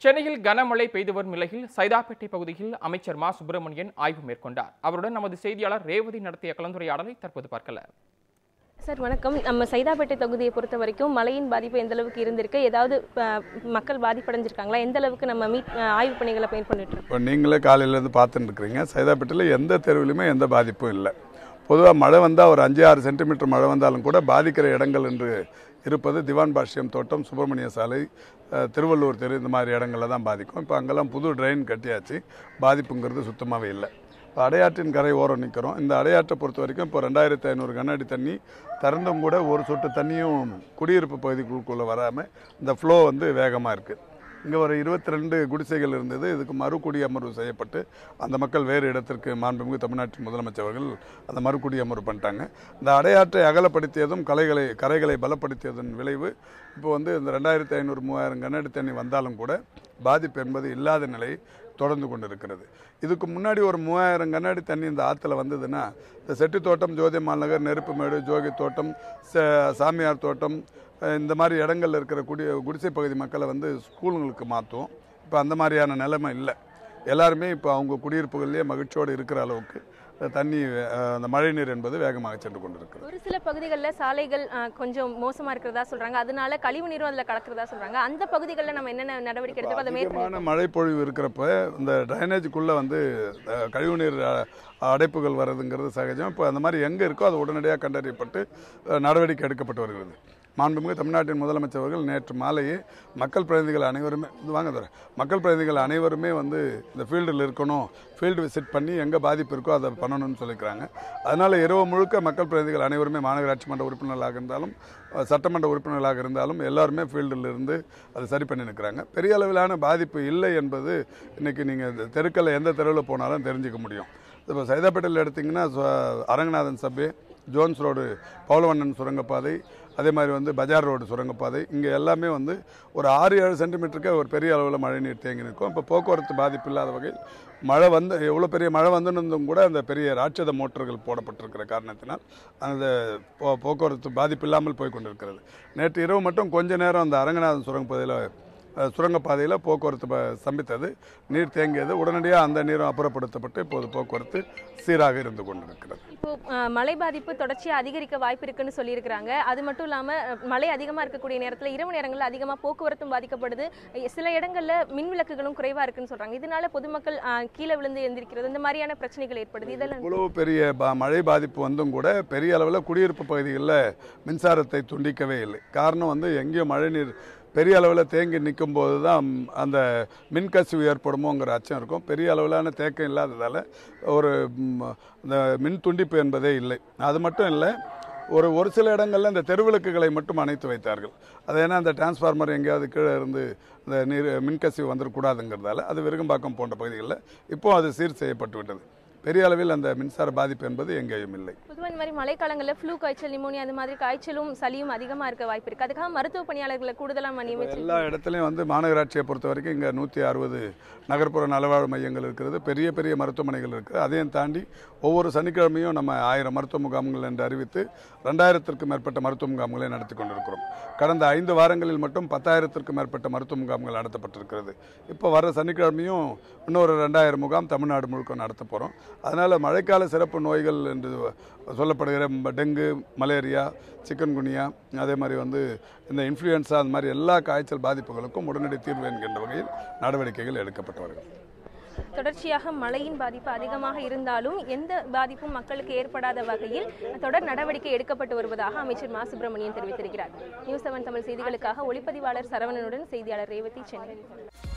சென்னையில் கனமழை பெய்து வரும் நிலையில் சைதாப்பேட்டை பகுதியில் அமைச்சர் மா சுப்பிரமணியன் ஆய்வு மேற்கொண்டார் அவருடன் நமது செய்தியாளர் ரேவதி நடத்திய கலந்துரையாடலை தற்போது பார்க்கலாம் சார் வணக்கம் நம்ம சைதாப்பேட்டை தொகுதியை பொறுத்த வரைக்கும் மழையின் பாதிப்பு எந்த அளவுக்கு இருந்திருக்கு ஏதாவது அஹ், மக்கள் பாதிப்படைஞ்சிருக்காங்களா எந்த அளவுக்கு நம்ம மீட் அஹ், ஆய்வு பணிகளை மேற்கொண்டுட்டு இருக்கோம் இப்போ நீங்களே காலையிலேருந்து பார்த்துட்டு இருக்கிறீங்க சைதாப்பேட்டையில் எந்த தெருவிலுமே எந்த பாதிப்பும் இல்லை பொதுவாக மழை வந்தால் ஒரு அஞ்சு ஆறு சென்டிமீட்டர் மழை வந்தாலும் கூட பாதிக்கிற இடங்கள் என்று இருப்பது திவான் பாஷ்யம் தோட்டம் சுப்பிரமணிய சாலை அஹ், திருவள்ளூர் தெரு இந்த மாதிரி இடங்களில் தான் பாதிக்கும் இப்போ அங்கெல்லாம் புது ட்ரெயின் கட்டியாச்சு பாதிப்புங்கிறது சுத்தமாகவே இல்லை இப்போ அடையாற்றின் கரை ஓரம் நிற்கிறோம் இந்த அடையாற்றை பொறுத்த வரைக்கும் இப்போ ரெண்டாயிரத்தி ஐநூறு கண்ணாடி தண்ணி திறந்தும் கூட ஒரு சொட்டு தண்ணியும் குடியிருப்பு பகுதிக்குள்ளே வராமல் இந்த ஃப்ளோ வந்து வேகமாக இருக்குது இங்கே ஒரு இருபத்தி ரெண்டு குடிசைகள் இருந்தது இதுக்கு மறுகுடி அமர்வு செய்யப்பட்டு அந்த மக்கள் வேறு இடத்திற்கு மாண்புமிகு தமிழ்நாட்டின் முதலமைச்சர் அவர்கள் அந்த மறுகுடி அமர்வு பண்ணிட்டாங்க இந்த அடையாற்றை அகலப்படுத்தியதும் கலைகளை கரைகளை பலப்படுத்தியதன் விளைவு இப்போ வந்து இந்த ரெண்டாயிரத்தி ஐநூறு மூவாயிரம் கண்ணாடி தண்ணி வந்தாலும் கூட பாதிப்பு என்பது இல்லாத நிலை தொடர்ந்து கொண்டிருக்கிறது இதுக்கு முன்னாடி ஒரு மூவாயிரம் கண்ணாடி தண்ணி இந்த ஆற்றுல வந்ததுன்னா இந்த செட்டி தோட்டம் ஜோதிமால் நகர் நெருப்புமேடு ஜோகி தோட்டம் ச- சாமியார் தோட்டம் அஹ் இந்த மாதிரி இடங்கள்ல இருக்கிற குடி குடிசை பகுதி மக்களை வந்து ஸ்கூலுங்களுக்கு மாற்றுவோம் இப்போ அந்த மாதிரியான நிலைமை இல்லை எல்லாருமே இப்போ அவங்க குடியிருப்புகள்லேயே மகிழ்ச்சியோடு இருக்கிற அளவுக்கு அஹ் தண்ணி அஹ் அந்த மழைநீர் என்பது வேகமாக சென்று கொண்டிருக்கிறது ஒரு சில பகுதிகளில் சாலைகள் அஹ், கொஞ்சம் மோசமா இருக்கிறதா சொல்றாங்க அதனால கழிவு நீரும் அதில் கலக்கிறதா சொல்றாங்க அந்த பகுதிகளில் நம்ம என்னென்ன நடவடிக்கை எடுத்துக்கோ அதை மேற்கொண்டு அதிகமான மழை பொழிவு இருக்கிறப்ப இந்த ட்ரைனேஜுக்குள்ளே வந்து அஹ், கழிவுநீர் அ- அடைப்புகள் வர்றதுங்கிறது சகஜம் இப்போ அந்த மாதிரி எங்கே இருக்கோ அது உடனடியாக கண்டறியப்பட்டு அஹ், நடவடிக்கை எடுக்கப்பட்டு வருகிறது மாண்புமிகு தமிழ்நாட்டின் முதலமைச்சர் அவர்கள் நேற்று மாலையே மக்கள் பிரதிநிதிகள் அனைவருமே இது வாங்க தர மக்கள் பிரதிநிதிகள் அனைவருமே வந்து இந்த ஃபீல்டில் இருக்கணும் ஃபீல்டு விசிட் பண்ணி எங்கே பாதிப்பு இருக்கோ அதை பண்ணணும்னு சொல்லிக்கிறாங்க அதனால் இரவு முழுக்க மக்கள் பிரதிநிதிகள் அனைவருமே மாநகராட்சி மன்ற உறுப்பினர்களாக இருந்தாலும் அஹ், சட்டமன்ற உறுப்பினர்களாக இருந்தாலும் எல்லாருமே ஃபீல்டில் இருந்து அதை சரி பண்ணி நிற்கிறாங்க பெரிய அளவிலான பாதிப்பு இல்லை என்பது இன்னைக்கு நீங்கள் தெருக்களில் எந்த தெருவில் போனாலும் தெரிஞ்சுக்க முடியும் இப்போ சைதாப்பேட்டையில் எடுத்திங்கன்னா சு- அரங்கநாதன் சபே ஜோன்ஸ் ரோடு பவுலவண்ணன் சுரங்கப்பாதை அதே மாதிரி வந்து பஜார் ரோடு சுரங்கப்பாதை இங்கே எல்லாமே வந்து ஒரு ஆறு ஏழு சென்டிமீட்டருக்கு ஒரு பெரிய அளவில் மழை நீர் தேங்கி நிற்கும் இப்போ போக்குவரத்து பாதிப்பு இல்லாத வகையில் மழை வந்து எவ்வளோ பெரிய மழை வந்துருந்தும் கூட அந்த பெரிய ராட்சத மோட்டர்கள் போடப்பட்டிருக்கிற காரணத்தினால் அந்த போ போக்குவரத்து பாதிப்பு இல்லாமல் போய் கொண்டிருக்கிறது நேற்று இரவு மட்டும் கொஞ்ச நேரம் அந்த அரங்கநாதன் சுரங்கப்பாதையில் அஹ், சுரங்கப்பாதையில் போக்குவரத்து ப- ஸ்தம்பித்தது நீர் தேங்கியது உடனடியாக அந்த நீரும் அப்புறப்படுத்தப்பட்டு இப்போது போக்குவரத்து சீராக இருந்து கொண்டிருக்கிறது இப்போ அஹ், மழை பாதிப்பு தொடர்ச்சியா அதிகரிக்க வாய்ப்பு இருக்குன்னு சொல்லியிருக்கிறாங்க அது மட்டும் இல்லாம அஹ், மழை அதிகமா இருக்கக்கூடிய நேரத்துல இரவு நேரங்கள்ல அதிகமா போக்குவரத்தும் பாதிக்கப்படுது அஹ், சில இடங்கள்ல மின் விளக்குகளும் குறைவா இருக்குன்னு சொல்றாங்க இதனால பொதுமக்கள் அஹ், கீழே விழுந்து எந்திரிக்கிறது இந்த மாதிரியான பிரச்சனைகள் ஏற்படுது இதெல்லாம் இவ்வளவு பெரிய ப- மழை பாதிப்பு வந்தும் கூட பெரிய அளவில் குடியிருப்பு பகுதிகளில் மின்சாரத்தை துண்டிக்கவே இல்லை காரணம் வந்து எங்கேயோ மழைநீர் பெரிய அளவில் தேங்கி நிற்கும் போது தான் அந்த மின்கசிவு ஏற்படுமோங்கிற அச்சம் இருக்கும் பெரிய அளவிலான தேக்கம் இல்லாததால் ஒரு ம், இந்த மின் துண்டிப்பு என்பதே இல்லை அது மட்டும் இல்லை ஒரு ஒரு சில இடங்களில் இந்த தெருவிளக்குகளை மட்டும் அணைத்து வைத்தார்கள் அது ஏன்னா அந்த டிரான்ஸ்ஃபார்மர் எங்கேயாவது கீழே இருந்து இந்த நீர் மின்கசிவு வந்துடக்கூடாதுங்கிறதால அது விருகம்பாக்கம் போன்ற பகுதிகளில் இப்போ அது சீர் செய்யப்பட்டு விட்டது பெரிய அளவில் அந்த மின்சார பாதிப்பு என்பது எங்கேயும் இல்லை பொதுவாக இந்த மாதிரி மழைக்காலங்களில் ஃப்ளூ காய்ச்சல் நிமோனியா அந்த மாதிரி காய்ச்சலும் சளியும் அதிகமாக இருக்க வாய்ப்பு இருக்கு அதுக்காக மருத்துவ பணியாளர்களை கூடுதலாக நியமிச்சு எல்லா இடத்துலையும் வந்து மாநகராட்சியை பொறுத்த வரைக்கும் இங்கே நூற்றி அறுபது நகர்ப்புற நலவாழ்வு மையங்கள் இருக்கிறது பெரிய பெரிய மருத்துவமனைகள் இருக்குது அதையும் தாண்டி ஒவ்வொரு சனிக்கிழமையும் நம்ம ஆயிரம் மருத்துவ முகாம்கள் என்று அறிவித்து ரெண்டாயிரத்திற்கும் மேற்பட்ட மருத்துவ முகாம்களை நடத்தி கொண்டிருக்கிறோம் கடந்த ஐந்து வாரங்களில் மட்டும் பத்தாயிரத்திற்கும் மேற்பட்ட மருத்துவ முகாம்கள் நடத்தப்பட்டிருக்கிறது இப்போ வர சனிக்கிழமையும் இன்னொரு ரெண்டாயிரம் முகாம் தமிழ்நாடு முழுக்க நடத்த போகிறோம் அதனால் மழைக்கால சிறப்பு நோய்கள் என்று சொல்லப்படுகிற ம- டெங்கு மலேரியா சிக்கன்குனியா அதே மாதிரி வந்து இந்த இன்ஃப்ளூயன்ஸா அந்த மாதிரி எல்லா காய்ச்சல் பாதிப்புகளுக்கும் உடனடி தீர்வு என்கின்ற வகையில் நடவடிக்கைகள் எடுக்கப்பட்டு வருகிறது தொடர்ச்சியாக மழையின் பாதிப்பு அதிகமாக இருந்தாலும் எந்த பாதிப்பும் மக்களுக்கு ஏற்படாத வகையில் தொடர் நடவடிக்கை எடுக்கப்பட்டு வருவதாக அமைச்சர் மா சுப்பிரமணியன் தெரிவித்திருக்கிறார் நியூஸ் செவன் தமிழ் செய்திகளுக்காக ஒளிப்பதிவாளர் சரவணனுடன் செய்தியாளர் ரேவதி சென்னை